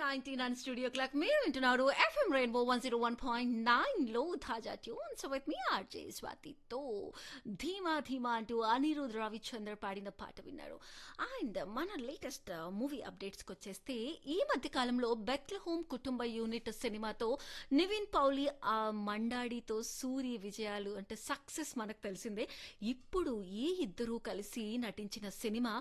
ninety nine studio clock మీరు వింటున్నారు FM rainbow one zero one point nine లో తాజా ట్యూన్స్ విత్ మీ ఆర్జే స్వాతితో ధీమా ధీమా అంటూ అనిరుద్ రవిచంద్ర పాడిన పాట విన్నారు అండ్ మన లేటెస్ట్ మూవీ అప్డేట్స్కి వచ్చేస్తే ఈ మధ్య కాలంలో బెత్ల హోమ్ కుటుంబ యూనిట్ సినిమాతో నివిన్ పౌలి ఆ మండాడితో సూరి విజయాలు అంటే సక్సెస్ మనకు తెలిసిందే ఇప్పుడు ఈ ఇద్దరూ కలిసి నటించిన సినిమా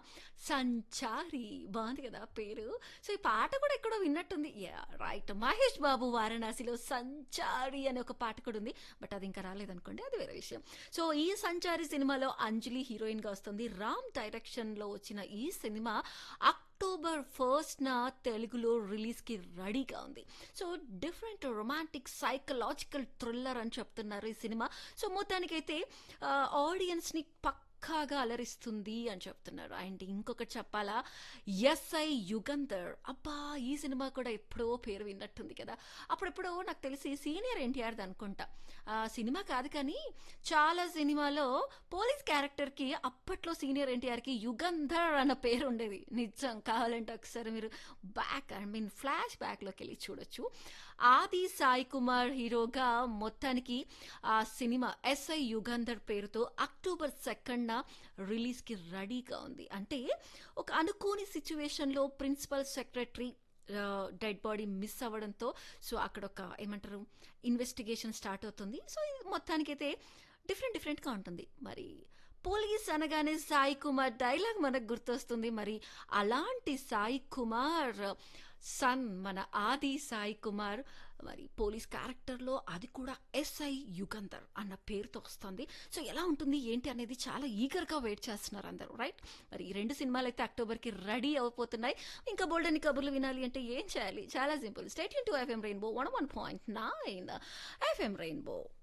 సంచారి బాగుంది కదా పేరు సో ఈ పాట కూడా ఎక్కడో విన్నట్టుంది రైట్ మహేష్ బాబు వారణాసిలో సంచారి అనే ఒక పాట కూడా ఉంది బట్ అది ఇంకా రాలేదనుకోండి అది వేరే విషయం సో ఈ సంచారి సినిమాలో అంజలి హీరోయిన్ గా వస్తుంది రామ్ డైరెక్షన్ లో వచ్చిన ఈ సినిమా అక్టోబర్ ఫస్ట్న తెలుగులో రిలీజ్కి రెడీగా ఉంది so different romantic psychological thriller అని చెప్తున్నారు ఈ సినిమా సో మొత్తానికైతే ఆడియన్స్ని పక్ పక్కాగా అలరిస్తుంది అని చెప్తున్నారు అండ్ ఇంకొకటి చెప్పాలా ఎస్ఐ యుగంధర్ అబ్బా ఈ సినిమా కూడా ఎప్పుడో పేరు విన్నట్టుంది కదా అప్పుడెప్పుడో నాకు తెలిసి సీనియర్ ఎన్టీఆర్ది అనుకుంటా ఆ సినిమా కాదు కానీ చాలా సినిమాలో పోలీస్ క్యారెక్టర్కి అప్పట్లో సీనియర్ ఎన్టీఆర్కి యుగంధర్ అన్న పేరు ఉండేది నిజం కావాలంటే ఒకసారి మీరు బ్యాక్ ఐ మీన్ ఫ్లాష్ బ్యాక్లోకి వెళ్ళి చూడొచ్చు ఆది సాయి కుమార్ హీరోగా మొత్తానికి ఆ సినిమా ఎస్ఐ యుగంధర్ పేరుతో అక్టోబర్ సెకండ్ రిలీజ్కి రెడీగా ఉంది అంటే ఒక అనుకోని సిచ్యువేషన్లో principal secretary dead body miss అవ్వడంతో సో అక్కడ ఒక ఏమంటారు ఇన్వెస్టిగేషన్ స్టార్ట్ అవుతుంది సో ఇది మొత్తానికైతే డిఫరెంట్ డిఫరెంట్గా ఉంటుంది మరి పోలీస్ అనగానే సాయి కుమార్ డైలాగ్ మనకు గుర్తొస్తుంది మరి అలాంటి సాయి కుమార్ సన్ మన ఆది సాయి కుమార్ మరి పోలీస్ క్యారెక్టర్లో అది కూడా ఎస్ఐ యుగంధర్ అన్న పేరుతో వస్తుంది సో ఎలా ఉంటుంది ఏంటి అనేది చాలా ఈగర్గా వెయిట్ చేస్తున్నారు అందరూ రైట్ మరి ఈ రెండు సినిమాలు అయితే అక్టోబర్కి రెడీ అయిపోతున్నాయి ఇంకా బోల్డని కబుర్లు వినాలి అంటే ఏం చేయాలి చాలా సింపుల్ స్టేట్ టు FM rainbow one one point nine FM rainbow